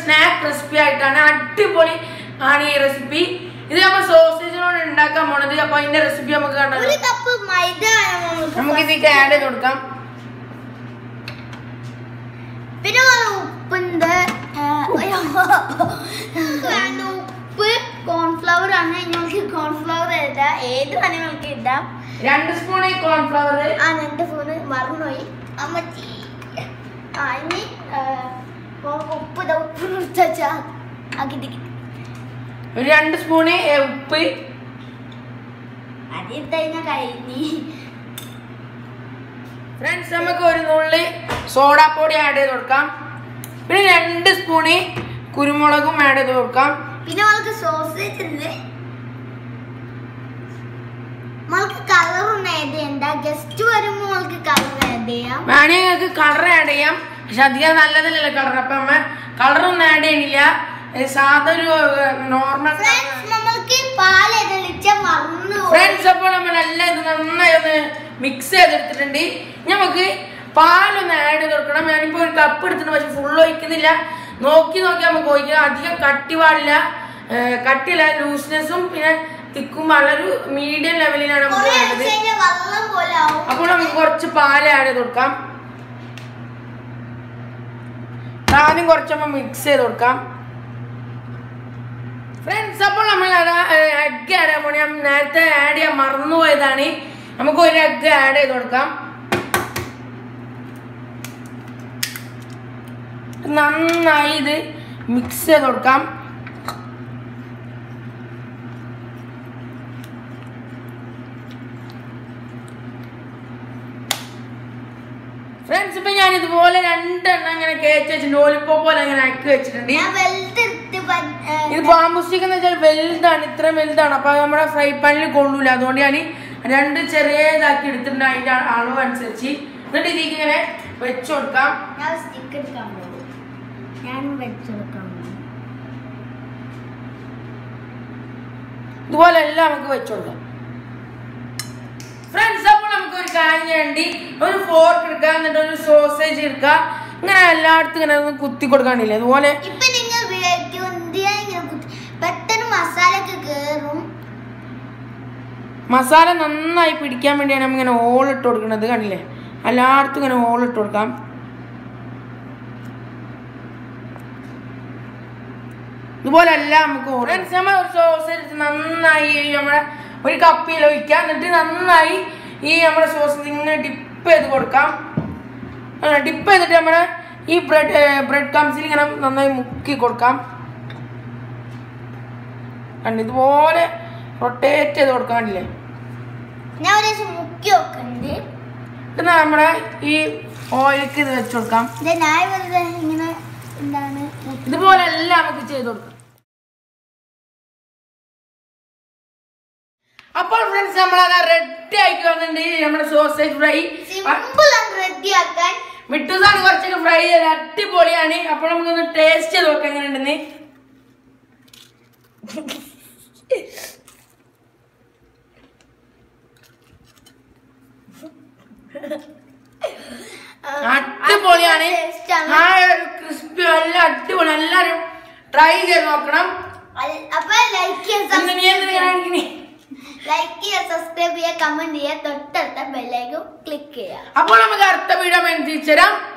Snack recipe ആയിട്ടാണ് അടിപൊളി ആണ് ഈ റെസിപ്പി ഇത് നമ്മൾ സോസേജിനോട് ഉണ്ടാക്കാൻ പോണത് അപ്പൊ അതിന്റെ റെസിപ്പി നമുക്ക് കണ്ടത് ഒരു കപ്പ് മൈദ വേണം നമുക്ക് നമുക്ക് ഇതിലേക്ക് ആഡ് ചെയ്ത് കൊടുക്കാം പിന്നെ ഒരു ഉപ്പുണ്ട് ആ, അയ്യോ. നമുക്ക് വേണ്ട ഉപ്പ് കോൺഫ്ലവർ ആണ് ഞങ്ങൾക്ക് കോൺഫ്ലവർ ഇടാം ഏത് വേണമെങ്കിൽ നമുക്ക് ഇടാം രണ്ട് സ്പൂൺ ഈ കോൺഫ്ലവർ ആ രണ്ട് ഫോണ് മറന്നുപോയി അമ്മച്ചി ആ ഇനി ആ, നമുക്ക് ഉപ്പ് ഇതാ ഉപ്പ് നിർത്താ ആക്കി ഒരു രണ്ട് സ്പൂണ് ഉപ്പ് അത് ഇട്ടതിനെ കഴിഞ്ഞി ഫ്രണ്ട്സ് നമുക്ക് ഒരു നുള്ളി സോഡാപ്പൊടി ആഡ് ചെയ്ത് കൊടുക്കാം പിന്നെ രണ്ട് സ്പൂണ് കുരുമുളകും ആഡ് ചെയ്ത് കൊടുക്കാം പിന്നെ നമുക്ക് സോസേജ് ഉണ്ട് നമുക്ക് കളർ ഒന്ന് ആഡ് ചെയ്യണ്ട ഗസ്റ്റ് വരുമ്പോൾ നമുക്ക് കളർ ആഡ് ചെയ്യാം വേണമെങ്കിൽ നിങ്ങൾക്ക് കളർ ആഡ് ചെയ്യാം പക്ഷെ അധികം നല്ലതല്ലല്ലോ കളർ അപ്പൊ നമ്മ കളറൊന്നും ആഡ് ചെയ്യണില്ല ഏ, സാധാ ഒരു നോർമൽ ഫ്രണ്ട്സ് നമ്മൾക്ക് പാൽ എതളിച്ച മറന്നു പോയി. ഫ്രണ്ട്സ് അപ്പോൾ നമ്മളെല്ലാം ഇത് നന്നായി ഒന്ന് മിക്സ് ചെയ്തെടുത്തിട്ടുണ്ട് ഇനി നമുക്ക് പാലൊന്ന് ആഡ് ചെയ്ത് കൊടുക്കണം ഞാനിപ്പോൾ ഒരു കപ്പ് എടുത്തിട്ട് പക്ഷെ ഫുള്ള് ഒഴിക്കുന്നില്ല നോക്കി നോക്കി നമുക്ക് ഒഴിക്കാം അധികം കട്ടി പാടില്ല ഏ, കട്ടിയില്ല ലൂസ്നെസ്സും പിന്നെ തിക്കും വളരെ മീഡിയം ലെവലിലാണ് നമുക്ക് കുറേ വേണ്ടത് ഒഴിച്ച് കഴിഞ്ഞാൽ വെള്ളം പോലെ ആവും അപ്പോൾ നമുക്ക് കുറച്ച് പാല് ആഡ് ചെയ്ത് കൊടുക്കാം ആദ്യം കുറച്ചപ്പോൾ മിക്സ് ചെയ്ത് കൊടുക്കാം ഫ്രണ്ട്സ് അപ്പോൾ നമ്മൾ എഗ് ആഡ് ചെയ്യാൻ പോണി ഞാൻ നേരത്തെ ആഡ് ചെയ്യാൻ മറന്നുപോയതാണ് നമുക്ക് ഒരു എഗ് ആഡ് ചെയ്ത് കൊടുക്കാം നന്നായി ഇത് മിക്സ് ചെയ്ത് കൊടുക്കാം ഫ്രണ്ട്സ് ഇപ്പൊ ഞാൻ ഇതുപോലെ രണ്ടെണ്ണം ഇങ്ങനെ കേച്ച് വെച്ചിട്ടുണ്ട് ലോലിപ്പോ പോലെ അങ്ങനെ ആക്കി വെച്ചിട്ടുണ്ട് ഞാൻ വെളുത്ത് എടുത്ത് പ- ഏ, ഇത് ബാമ്പു സ്റ്റിക്ക് എന്ന് വെച്ചാൽ വലുതാണ് ഇത്രയും വലുതാണ് അപ്പൊ അത് നമ്മുടെ ഫ്രൈ പാനിൽ കൊള്ളൂല അതുകൊണ്ട് ഞാൻ രണ്ട് ചെറിയതാക്കി എടുത്തിട്ടുണ്ട് അതിന്റെ അളവ് അനുസരിച്ച് എന്നിട്ട് ഇതിലേക്ക് ഇങ്ങനെ വെച്ചു കൊടുക്കാം ഞാൻ സ്റ്റിക്ക് എടുക്കാൻ പോകും ഞാൻ വെച്ചെടുക്കാൻ പോകും ഇതുപോലെ എല്ലാം നമുക്ക് വെച്ചു കൊടുക്കാം ഫ്രണ്ട്സ് അപ്പോൾ നമുക്ക് ഒരു കാര്യം വേണ്ടി ഒരു ഫോർക്ക് എടുക്കുക എന്നിട്ട് ഒരു സോസേജ് എടുക്കുക ഇങ്ങനെ എല്ലായിടത്തും ഇങ്ങനെ ഒന്ന് കുത്തി കൊടുക്കാനില്ലേ അതുപോലെ ഇപ്പൊ നിങ്ങൾ വിചാരിക്കും എന്തിനാ ഇങ്ങനെ കുത്തി പെട്ടെന്ന് മസാല ഒക്കെ കേറും മസാല നന്നായി പിടിക്കാൻ വേണ്ടിയാണ് നമ്മൾ ഇങ്ങനെ ഓൾ ഇട്ട് കൊടുക്കുന്നത് കണ്ടില്ലേ എല്ലായിടത്തും ഇങ്ങനെ ഓൾ ഇട്ട് കൊടുക്കാം ഇതുപോലെ എല്ലാം നമുക്ക് ഫ്രണ്ട്സ് നമ്മൾ ഒരു സോസ് എടുത്ത് നന്നായി നമ്മുടെ ഒരു കപ്പിയിൽ ഒഴിക്കാം എന്നിട്ട് നന്നായി ഈ നമ്മുടെ സോസ് ഇങ്ങനെ ഡിപ്പ് ചെയ്ത് കൊടുക്കാം ഡിപ്പ് ചെയ്തിട്ട് നമ്മുടെ ഈ ബ്രെഡ് ബ്രെഡ് കംസിൽ ഇങ്ങനെ നന്നായി മുക്കി കൊടുക്കാം കണ്ട് ഇതുപോലെ റൊട്ടേറ്റ് ചെയ്ത് കൊടുക്കാൻ കണ്ടില്ലേ ഞാൻ ഒരു ദിവസം മുക്കി വെക്കുന്നുണ്ട് പിന്നെ നമ്മുടെ ഈ ഓയിലേക്ക് ഇത് വെച്ച് കൊടുക്കാം ഇത് ഞാൻ വെറുതെ ഇങ്ങനെ എന്താണ് മുക്കി- ഇതുപോലെ എല്ലാം നമുക്ക് ചെയ്ത് കൊടുക്കാം അപ്പോൾ ഫ്രണ്ട്സ് നമ്മളത് റെഡി ആക്കി വന്നിട്ടുണ്ട് നമ്മുടെ സോസേജ് ഫ്രൈ സിമ്പിൾ ആണ് റെഡിയാക്കാൻ മിട്ടൂസാണ് കുറച്ചൊക്കെ ഫ്രൈ ചെയ്ത് അടിപൊളിയാണ് അപ്പോൾ നമുക്കൊന്ന് ടേസ്റ്റ് ചെയ്ത് നോക്കാം എങ്ങനെ ഉണ്ടെന്ന് അടിപൊളിയാണ് taste ആണ്. ആ ക്രിസ്പി എല്ലാം അടിപൊളി എല്ലാരും ട്രൈ ചെയ്ത് നോക്കണം അൽ- അപ്പൊ ലൈക്ക് ഇന്ന് നീ എന്തിനാ ഇങ്ങനെ കാണിക്കണേ? ലൈക്ക് ചെയ്യുക സബ്സ്ക്രൈബ് ചെയ്യുക കമന്റ് ചെയ്യുക തൊട്ടടുത്ത ബെല്ലൈക്കും ക്ലിക്ക് ചെയ്യുക അപ്പോൾ നമുക്ക് അടുത്ത വീഡിയോ തിരിച്ചു തരാം